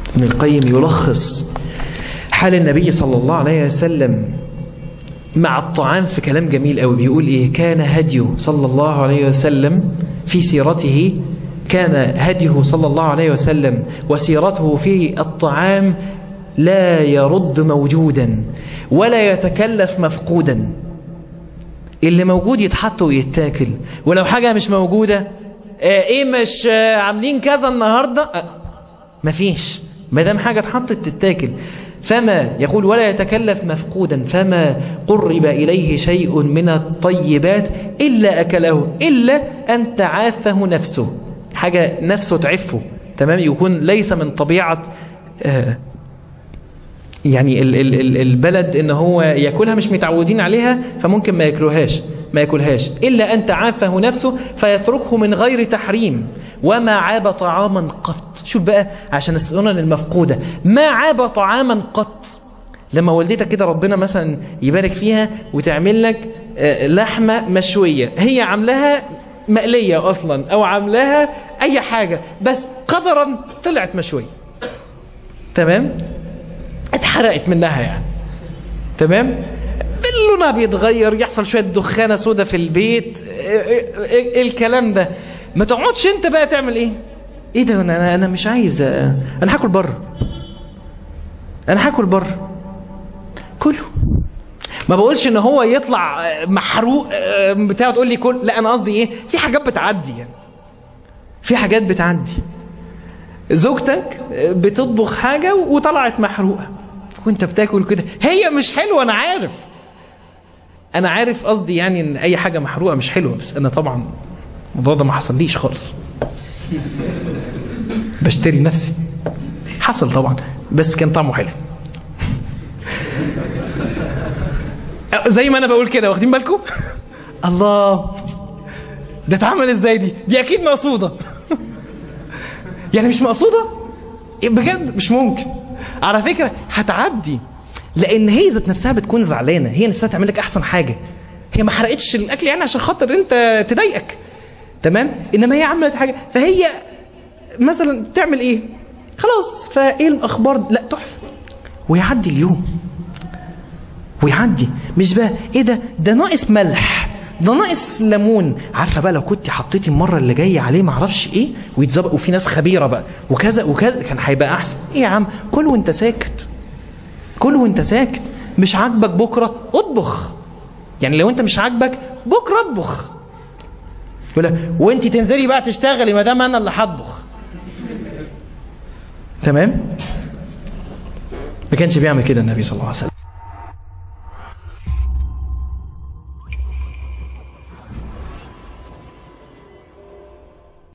ابن القيم يلخص حال النبي صلى الله عليه وسلم مع الطعام في كلام جميل قوي بيقول ايه كان هديه صلى الله عليه وسلم في سيرته كان هديه صلى الله عليه وسلم وسيرته في الطعام لا يرد موجودا ولا يتكلف مفقودا اللي موجود يتحط ويتاكل ولو حاجة مش موجودة آه ايه مش آه عاملين كذا النهاردة آه مفيش ما دام حاجة اتحطت تتاكل فما يقول ولا يتكلف مفقودا فما قرب إليه شيء من الطيبات إلا أكله إلا أن تعافه نفسه حاجة نفسه تعفه تمام يكون ليس من طبيعة آه يعني ال ال ال البلد ان هو ياكلها مش متعودين عليها فممكن ما ياكلوهاش ما ياكلهاش الا ان تعافه نفسه فيتركه من غير تحريم وما عاب طعاما قط شوف بقى عشان السنن المفقوده ما عاب طعاما قط لما والدتك كده ربنا مثلا يبارك فيها وتعمل لك لحمه مشويه هي عاملاها مقليه اصلا او عاملاها اي حاجه بس قدرا طلعت مشويه تمام اتحرقت منها يعني تمام لونها بيتغير يحصل شوية دخانة سودة في البيت الكلام ده ما تقعدش انت بقى تعمل ايه ايه ده انا انا مش عايز انا هاكل بره انا هاكل بره كله ما بقولش ان هو يطلع محروق بتاع تقول لي كل لا انا قصدي ايه في حاجات بتعدي يعني في حاجات بتعدي زوجتك بتطبخ حاجة وطلعت محروقة وانت بتاكل كده هي مش حلوة انا عارف انا عارف قصدي يعني ان اي حاجة محروقة مش حلوة بس انا طبعا الموضوع ده ما حصليش خالص بشتري نفسي حصل طبعا بس كان طعمه حلو زي ما انا بقول كده واخدين بالكم الله ده اتعمل ازاي دي دي اكيد مقصوده يعني مش مقصودة بجد مش ممكن على فكرة هتعدي لان هي ذات نفسها بتكون زعلانة هي نفسها تعمل لك احسن حاجة هي ما حرقتش الاكل يعني عشان خاطر انت تضايقك تمام انما هي عملت حاجة فهي مثلا تعمل ايه خلاص فايه الاخبار لا تحفة ويعدي اليوم ويعدي مش بقى ايه ده ده ناقص ملح ده ناقص ليمون عارفه بقى لو كنت حطيتي المره اللي جايه عليه ما اعرفش ايه ويتظبط وفي ناس خبيره بقى وكذا وكذا كان هيبقى احسن ايه يا عم كل وانت ساكت كل وانت ساكت مش عاجبك بكره اطبخ يعني لو انت مش عاجبك بكره اطبخ ولا وانت تنزلي بقى تشتغلي ما دام انا اللي هطبخ تمام ما كانش بيعمل كده النبي صلى الله عليه وسلم